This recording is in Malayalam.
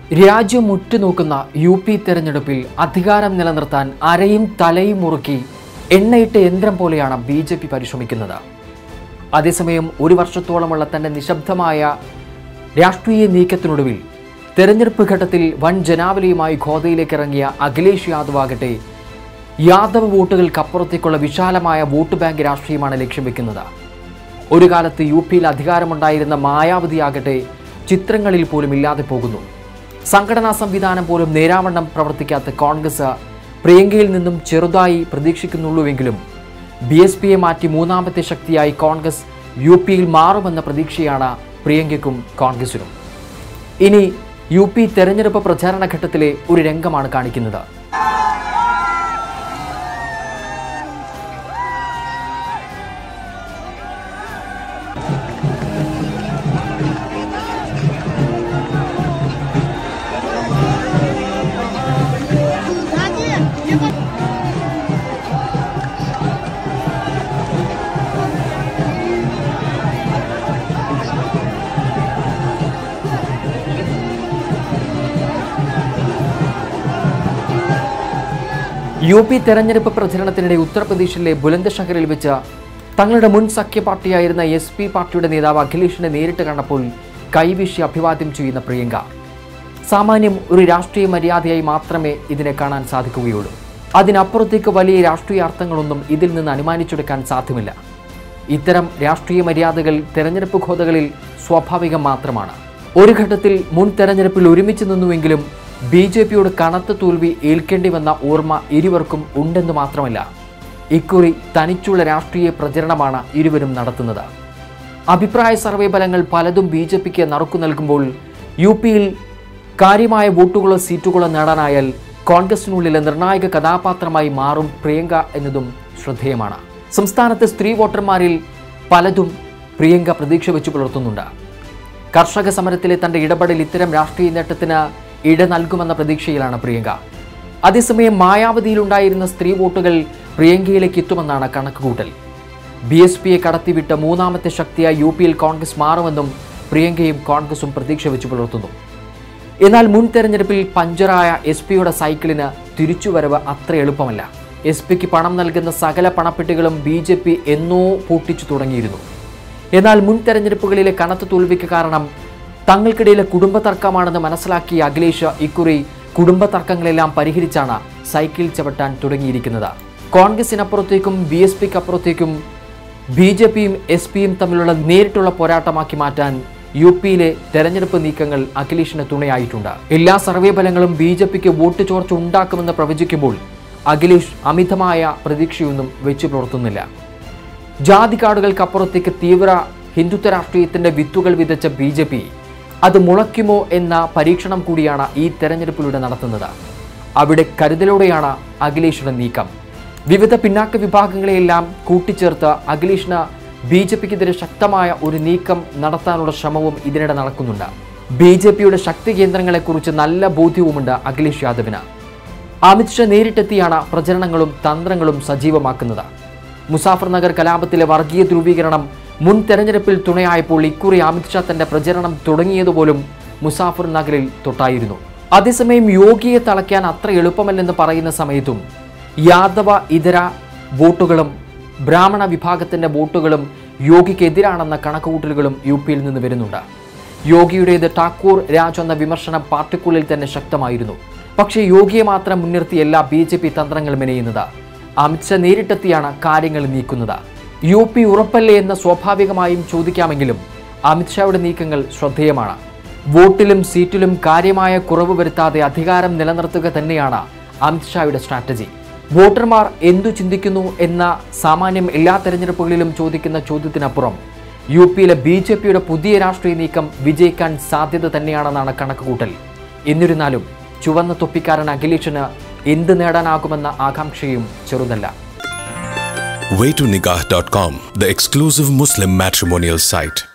രാജ്യം ഉറ്റുനോക്കുന്ന യു പി തെരഞ്ഞെടുപ്പിൽ അധികാരം നിലനിർത്താൻ അരയും തലയും മുറുക്കി എണ്ണയിട്ട യന്ത്രം പോലെയാണ് ബി ജെ പി പരിശ്രമിക്കുന്നത് അതേസമയം ഒരു വർഷത്തോളമുള്ള തന്റെ നിശബ്ദമായ രാഷ്ട്രീയ നീക്കത്തിനൊടുവിൽ തെരഞ്ഞെടുപ്പ് ഘട്ടത്തിൽ വൻ ജനാവലിയുമായി ഖോദയിലേക്ക് ഇറങ്ങിയ അഖിലേഷ് യാദവ് ആകട്ടെ യാദവ് വോട്ടുകൾക്കപ്പുറത്തേക്കുള്ള വിശാലമായ വോട്ട് ബാങ്ക് രാഷ്ട്രീയമാണ് ലക്ഷ്യം വെക്കുന്നത് ഒരു കാലത്ത് യു പിയിൽ അധികാരമുണ്ടായിരുന്ന മായാവതിയാകട്ടെ ചിത്രങ്ങളിൽ പോലും ഇല്ലാതെ പോകുന്നു സംഘടനാ സംവിധാനം പോലും നേരാവണ്ണം പ്രവർത്തിക്കാത്ത കോൺഗ്രസ് പ്രിയങ്കയിൽ നിന്നും ചെറുതായി പ്രതീക്ഷിക്കുന്നുള്ളൂവെങ്കിലും ബി എസ് പിയെ മാറ്റി മൂന്നാമത്തെ ശക്തിയായി കോൺഗ്രസ് യു പിയിൽ മാറുമെന്ന പ്രതീക്ഷയാണ് പ്രിയങ്കയ്ക്കും കോൺഗ്രസിനും ഇനി യു പി തെരഞ്ഞെടുപ്പ് പ്രചാരണ ഘട്ടത്തിലെ ഒരു രംഗമാണ് കാണിക്കുന്നത് യു പി തെരഞ്ഞെടുപ്പ് പ്രചരണത്തിനിടെ ഉത്തർപ്രദേശിലെ ബുലന്ദ്ഷഹറിൽ വെച്ച് തങ്ങളുടെ മുൻ സഖ്യ പാർട്ടിയായിരുന്ന എസ് പി പാർട്ടിയുടെ നേതാവ് അഖിലേഷിനെ നേരിട്ട് കണ്ടപ്പോൾ കൈവീശി അഭിവാദ്യം ചെയ്യുന്ന പ്രിയങ്ക സാമാന്യം ഒരു രാഷ്ട്രീയ മര്യാദയായി മാത്രമേ ഇതിനെ കാണാൻ സാധിക്കുകയുള്ളൂ അതിനപ്പുറത്തേക്ക് വലിയ രാഷ്ട്രീയ അർത്ഥങ്ങളൊന്നും ഇതിൽ നിന്ന് അനുമാനിച്ചെടുക്കാൻ സാധ്യമല്ല ഇത്തരം രാഷ്ട്രീയ മര്യാദകൾ തെരഞ്ഞെടുപ്പ് ഖോതകളിൽ സ്വാഭാവികം മാത്രമാണ് ഒരു ഘട്ടത്തിൽ മുൻ തെരഞ്ഞെടുപ്പിൽ ഒരുമിച്ച് നിന്നുവെങ്കിലും ബി ജെ പിയോട് കനത്ത തോൽവി ഏൽക്കേണ്ടി വന്ന ഓർമ്മ ഇരുവർക്കും ഉണ്ടെന്ന് മാത്രമല്ല ഇക്കുറി തനിച്ചുള്ള രാഷ്ട്രീയ പ്രചരണമാണ് ഇരുവരും നടത്തുന്നത് അഭിപ്രായ സർവേ ഫലങ്ങൾ പലതും ബി ജെ പിക്ക് നറുക്കു നൽകുമ്പോൾ യു പിയിൽ കാര്യമായ വോട്ടുകളോ സീറ്റുകളോ നേടാനായാൽ കോൺഗ്രസിനുള്ളിലെ നിർണായക കഥാപാത്രമായി മാറും പ്രിയങ്ക എന്നതും ശ്രദ്ധേയമാണ് സംസ്ഥാനത്തെ സ്ത്രീ വോട്ടർമാരിൽ പലതും പ്രിയങ്ക പ്രതീക്ഷ വെച്ചു പുലർത്തുന്നുണ്ട് കർഷക സമരത്തിലെ തന്റെ ഇടപെടൽ ഇത്തരം രാഷ്ട്രീയ നേട്ടത്തിന് ഇട നൽകുമെന്ന പ്രതീക്ഷയിലാണ് പ്രിയങ്ക അതേസമയം മായാവതിയിലുണ്ടായിരുന്ന സ്ത്രീ വോട്ടുകൾ പ്രിയങ്കയിലേക്ക് എത്തുമെന്നാണ് കണക്കുകൂട്ടൽ ബി എസ് പിയെ കടത്തിവിട്ട മൂന്നാമത്തെ ശക്തിയായി യു പിയിൽ കോൺഗ്രസ് മാറുമെന്നും പ്രിയങ്കയും കോൺഗ്രസും പ്രതീക്ഷ വെച്ചു പുലർത്തുന്നു എന്നാൽ മുൻ തെരഞ്ഞെടുപ്പിൽ പഞ്ചറായ എസ് പിയുടെ സൈക്കിളിന് തിരിച്ചുവരവ് അത്ര എളുപ്പമല്ല എസ് പിക്ക് പണം നൽകുന്ന സകല പണപ്പെട്ടികളും ബി ജെ പി എന്നോ പൂട്ടിച്ചു തുടങ്ങിയിരുന്നു എന്നാൽ മുൻ തെരഞ്ഞെടുപ്പുകളിലെ കനത്ത തോൽവിക്ക് കാരണം തങ്ങൾക്കിടയിലെ കുടുംബ തർക്കമാണെന്ന് മനസ്സിലാക്കിയ അഖിലേഷ് ഇക്കുറി കുടുംബ തർക്കങ്ങളെല്ലാം പരിഹരിച്ചാണ് സൈക്കിൾ ചവിട്ടാൻ തുടങ്ങിയിരിക്കുന്നത് കോൺഗ്രസിനപ്പുറത്തേക്കും ബി എസ് പിക്ക് അപ്പുറത്തേക്കും ബി ജെ പിയും എസ് പിയും തമ്മിലുള്ള നേരിട്ടുള്ള പോരാട്ടമാക്കി മാറ്റാൻ യു പിയിലെ തെരഞ്ഞെടുപ്പ് നീക്കങ്ങൾ അഖിലേഷിന് തുണയായിട്ടുണ്ട് എല്ലാ സർവേ ഫലങ്ങളും ബി ജെ പിക്ക് വോട്ട് ചോർച്ച ഉണ്ടാക്കുമെന്ന് പ്രവചിക്കുമ്പോൾ അഖിലേഷ് അമിതമായ പ്രതീക്ഷയൊന്നും വെച്ചു പുലർത്തുന്നില്ല ജാതി കാർഡുകൾക്കപ്പുറത്തേക്ക് തീവ്ര ഹിന്ദുത്വ രാഷ്ട്രീയത്തിന്റെ വിത്തുകൾ വിതച്ച ബി ജെ പി അത് മുളയ്ക്കുമോ എന്ന പരീക്ഷണം കൂടിയാണ് ഈ തെരഞ്ഞെടുപ്പിലൂടെ നടത്തുന്നത് അവിടെ കരുതലോടെയാണ് അഖിലേഷിന്റെ നീക്കം വിവിധ പിന്നാക്ക വിഭാഗങ്ങളെയെല്ലാം കൂട്ടിച്ചേർത്ത് അഖിലേഷിന് ബി ജെ പിക്കെതിരെ ശക്തമായ ഒരു നീക്കം നടത്താനുള്ള ശ്രമവും ഇതിനിടെ നടക്കുന്നുണ്ട് ബി ജെ പിയുടെ ശക്തി കേന്ദ്രങ്ങളെക്കുറിച്ച് നല്ല ബോധ്യവുമുണ്ട് അഖിലേഷ് യാദവിന് അമിത്ഷാ നേരിട്ടെത്തിയാണ് പ്രചരണങ്ങളും തന്ത്രങ്ങളും സജീവമാക്കുന്നത് മുസാഫർ നഗർ കലാപത്തിലെ വർഗീയ ധ്രുവീകരണം മുൻ തെരഞ്ഞെടുപ്പിൽ തുണയായപ്പോൾ ഇക്കുറി അമിത്ഷാ തന്റെ പ്രചരണം തുടങ്ങിയതുപോലും മുസാഫർ നഗറിൽ തൊട്ടായിരുന്നു അതേസമയം യോഗിയെ തളയ്ക്കാൻ അത്ര എളുപ്പമല്ലെന്ന് പറയുന്ന സമയത്തും യാദവ ഇതര വോട്ടുകളും ബ്രാഹ്മണ വിഭാഗത്തിന്റെ വോട്ടുകളും യോഗിക്കെതിരാണെന്ന കണക്കുകൂട്ടലുകളും യു പിയിൽ നിന്ന് വരുന്നുണ്ട് യോഗിയുടേത് ഠാക്കൂർ രാജ് എന്ന വിമർശനം പാർട്ടിക്കുള്ളിൽ തന്നെ ശക്തമായിരുന്നു പക്ഷേ യോഗിയെ മാത്രം മുൻനിർത്തിയല്ല ബി ജെ പി തന്ത്രങ്ങൾ മെനയുന്നത് അമിത്ഷാ നേരിട്ടെത്തിയാണ് കാര്യങ്ങൾ നീക്കുന്നത് യു പി ഉറപ്പല്ലേ എന്ന് സ്വാഭാവികമായും ചോദിക്കാമെങ്കിലും അമിത്ഷായുടെ നീക്കങ്ങൾ ശ്രദ്ധേയമാണ് വോട്ടിലും സീറ്റിലും കാര്യമായ കുറവ് വരുത്താതെ അധികാരം നിലനിർത്തുക തന്നെയാണ് അമിത്ഷായുടെ സ്ട്രാറ്റജി വോട്ടർമാർ എന്തു ചിന്തിക്കുന്നു എന്ന സാമാന്യം എല്ലാ തെരഞ്ഞെടുപ്പുകളിലും ചോദിക്കുന്ന ചോദ്യത്തിനപ്പുറം യു പിയിലെ ബി ജെ പിയുടെ പുതിയ രാഷ്ട്രീയ നീക്കം വിജയിക്കാൻ സാധ്യത തന്നെയാണെന്നാണ് കണക്കുകൂട്ടൽ എന്നിരുന്നാലും ചുവന്ന തൊപ്പിക്കാരൻ അഖിലേഷിന് എന്ത് നേടാനാകുമെന്ന ആകാംക്ഷയും ചെറുതല്ല waytonikah.com, the exclusive Muslim matrimonial site.